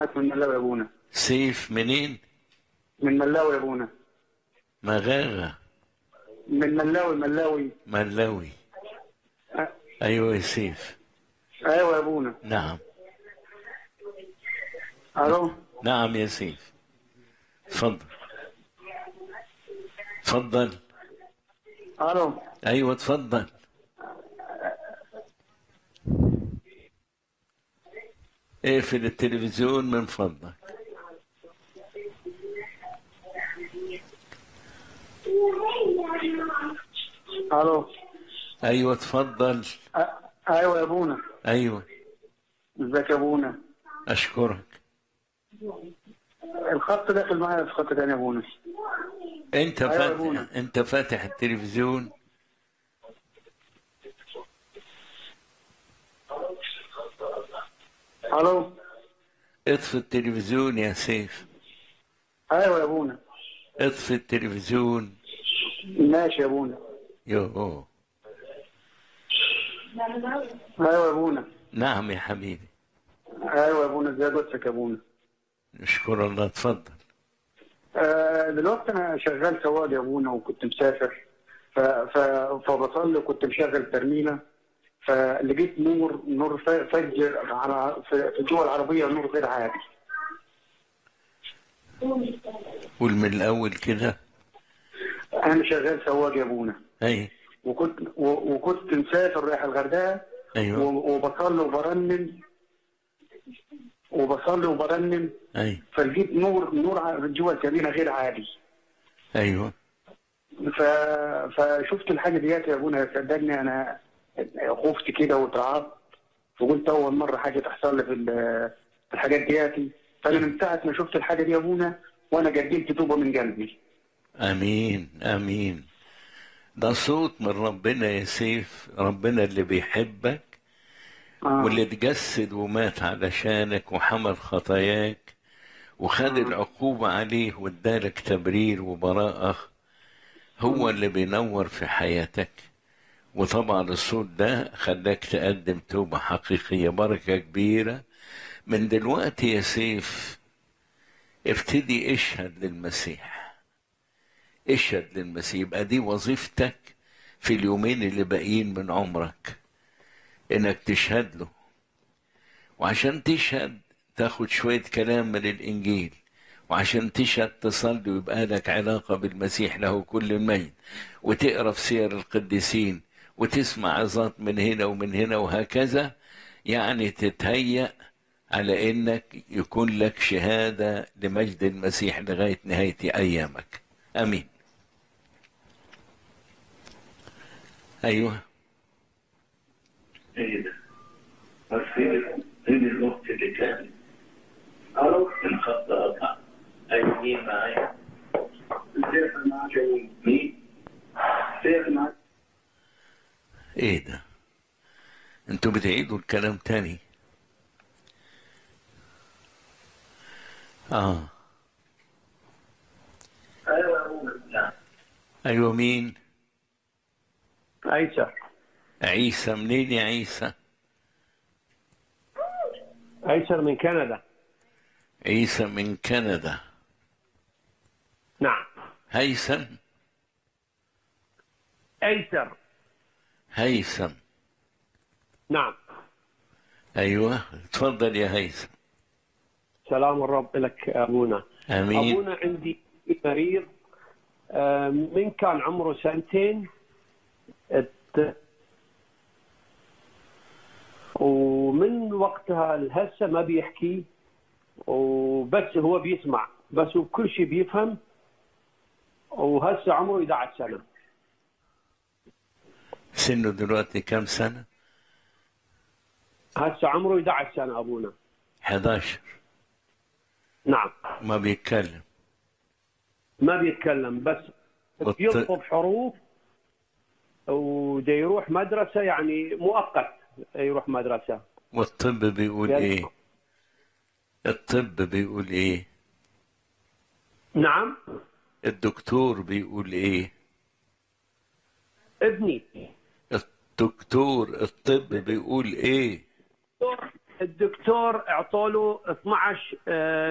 من ملاوي يا ابونا سيف منين من ملاوي يا ابونا مغاغة من ملاوي ملاوي ملاوي أ- أيوة يا سيف ايوه يا ابونا نعم الو نعم يا سيف تفضل تفضل الو أيوة تفضل اقفل التلفزيون من فضلك الو أيوة تفضل أ- ايوه يا ابونا أيوة ازيك يا ابونا أشكرك الخط داخل معايا في خط تاني يا ابونا أنت أيوة يا فاتح أبونا. أنت فاتح التلفزيون الو اطفي التلفزيون يا سيف ايوه يا ابونا اطفي التلفزيون ماشي يا ابونا يو ايوه يا ابونا نعم يا حبيبي ايوه يا ابونا ازاي قدسك يا ابونا نشكر الله تفضل آه دلوقتي انا شغال سواق يا ابونا وكنت مسافر ف... ف... فبصلي وكنت مشغل ترميله فلقيت نور نور ف- فجر على في في الجوه العربيه نور غير عادي قول من الأول كده انا شغال سواق يا ابونا أي وكنت و- وكنت مسافر رايح الغردقه أيوة و- وبصلي وبرنم وبصلي وبرنم أي فلقيت نور نور ع- جوه الكابينه غير عادي أيوة ف... فشفت الحاجه ديت يا ابونا صدقني انا خفت كده واترعبت وقلت اول مره حاجه تحصل لي في ال- في الحاجات دياتي فانا من ساعه ما شفت الحاجه دي يا ابونا وانا قدمت توبه من قلبي امين امين ده صوت من ربنا يا سيف ربنا اللي بيحبك آه. واللي اتجسد ومات علشانك وحمل خطاياك وخد العقوبة عليه وادالك تبرير وبراءة هو اللي بينور في حياتك وطبعا الصوت ده خلاك تقدم توبة حقيقية بركة كبيرة من دلوقتي يا سيف ابتدي اشهد للمسيح اشهد للمسيح يبقى دي وظيفتك في اليومين اللي باقيين من عمرك انك تشهد له وعشان تشهد تاخد شوية كلام من الإنجيل وعشان تشهد تصلي ويبقى لك علاقة بالمسيح له كل المجد وتقرا في سير القديسين وتسمع عظات من هنا ومن هنا وهكذا يعني تتهيأ على انك يكون لك شهادة لمجد المسيح لغاية نهاية ايامك امين ايوه ايه ده؟ بس فين فين الاخت اللي كانت؟ الو الخط قطع ايوه مين معايا؟ ازيك معاك يا ابونا مين؟ ازيك معاك ايه ده انتوا بتعيدوا الكلام تاني اه ايوه يا ابونا نعم ايوه مين عيسى عيسى منين يا عيسى عيسى من كندا عيسى من كندا نعم هيثم ايسر هيثم نعم ايوه اتفضل يا هيثم سلام الرب لك ابونا امين ابونا عندي مريض آه، من كان عمره سنتين ات- ومن وقتها لهسه ما بيحكي وبس هو بيسمع بس وكل شيء بيفهم وهسه عمره 11 سنه سنه دلوقتي كم سنة هسه عمره 11 سنه ابونا 11 نعم ما بيتكلم ما بيتكلم بس والط- بيطلب حروف ودا يروح مدرسة يعني مؤقت يروح مدرسة والطب بيقول يعني- ايه الطب بيقول ايه نعم الدكتور بيقول ايه ابني الدكتور الطب بيقول ايه الدكتور اعطوا له 12 آه،